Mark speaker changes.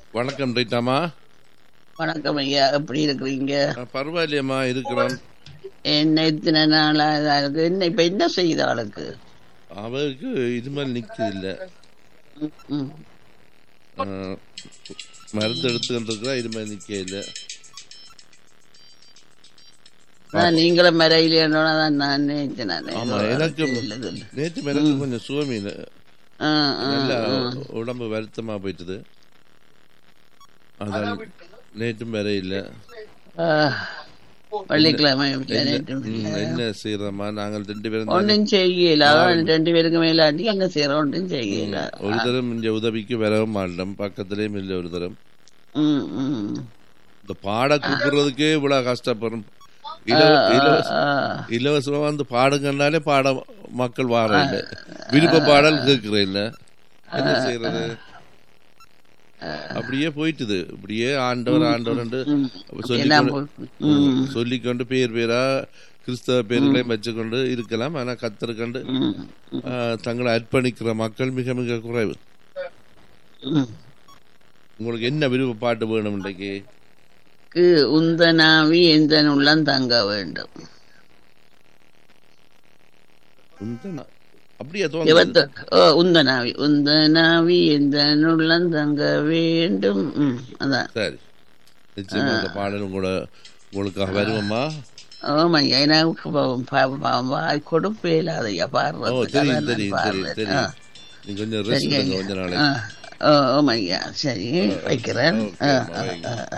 Speaker 1: வணக்கம் ரைட்டாமா
Speaker 2: வணக்கம் ஐயா எப்படி இருக்கிறீங்க
Speaker 1: பரவாயில்லையம்மா இருக்கிறோம்
Speaker 2: என்ன இத்தனை நாளா இதா இருக்கு என்ன இப்ப என்ன செய்யுது ஆளுக்கு
Speaker 1: அவருக்கு இது மாதிரி நிற்கிறது இல்லை
Speaker 2: ம்,
Speaker 1: மருந்து எடுத்துக்கிட்டு இருக்கிறா இது மாதிரி நிற்க இல்லை
Speaker 2: அதான் நீங்களும் மறையிலேன்னு தான் நான் நினைச்சேன் நான்.
Speaker 1: ஆமா எனக்கு
Speaker 2: இல்ல, இல்ல.
Speaker 1: நேற்று எனக்கு கொஞ்சம் சுவமீன்
Speaker 2: ஆ, ஆ,
Speaker 1: நல்ல
Speaker 2: ஆ.
Speaker 1: உடம்பு வருத்தமா போயிட்டுது அதான் நேற்றும் வேற இல்லை
Speaker 2: ஆ, வெள்ளிக்கிழமை
Speaker 1: ம், என்ன செய்யறோமா நாங்கள் ரெண்டு பேரும் தானே.
Speaker 2: ஒன்றும் செய்யல அதான் ரெண்டு பேருக்கு மேலாட்டி அங்க செய்யற ஒன்றும் செய்யல
Speaker 1: ஒரு தரம் இங்க உதவிக்கு வரவும் மாட்டோம் பக்கத்துலயும் இல்லை ஒரு தரம்
Speaker 2: ம், ம்.
Speaker 1: இந்த பாட கூப்பிடுறதுக்கே இவ்வளவு கஷ்டப்படும் இலவ- இலவச
Speaker 2: ஆ,
Speaker 1: இலவசமா வந்து பாடுங்கன்னாலே பாட மக்கள் வார இல்ல விருப்ப பாடல் கேட்கிற இல்ல என்ன செய்யறது அப்படியே போயிட்டுது இப்படியே ஆண்டவர் ஆண்டவர்
Speaker 2: எல்லாம்
Speaker 1: சொல்லிக்கொண்டு
Speaker 2: ம்,
Speaker 1: சொல்லிக்கொண்டு பேர் பேரா கிறிஸ்தவ பேர்களையும் வச்சுக்கொண்டு இருக்கலாம் ஆனா கத்தருக்கண்டு
Speaker 2: ம்,
Speaker 1: ஆ, தங்களை அர்ப்பணிக்கிற மக்கள் மிக மிக குறைவு
Speaker 2: ம்.
Speaker 1: உங்களுக்கு என்ன விருப்ப பாட்டு வேணும் இன்றைக்கு
Speaker 2: க்கு உந்தனாவி எந்த உள்ளம் தங்க வேண்டும்
Speaker 1: உந்தனா- அப்படியே தோணுது
Speaker 2: இருபத்து ஓ உந்தனாவி உந்தனாவி எந்த உள்ளம் தங்க வேண்டும் ம், அதான்
Speaker 1: சரி நிச்சயமா அந்த பாடல் உங்களோட உங்களுக்காக வருவோமா
Speaker 2: ஆமாய்யா எனக்கு பாவம், பாவம், பாவம், வாய் கொடுப்பே இல்லாதையா
Speaker 1: ஓ
Speaker 2: பாடுறது
Speaker 1: தெரியும் தெரியும் தெரியும் தெரியும் நீ கொஞ்சம் ரெஸ்ட் எடுங்க கொஞ்ச நாளைக்கு
Speaker 2: ஓ ஆமாய்யா சரி வைக்கிறேன் ஆ, ஆ, ஆ, ஆ.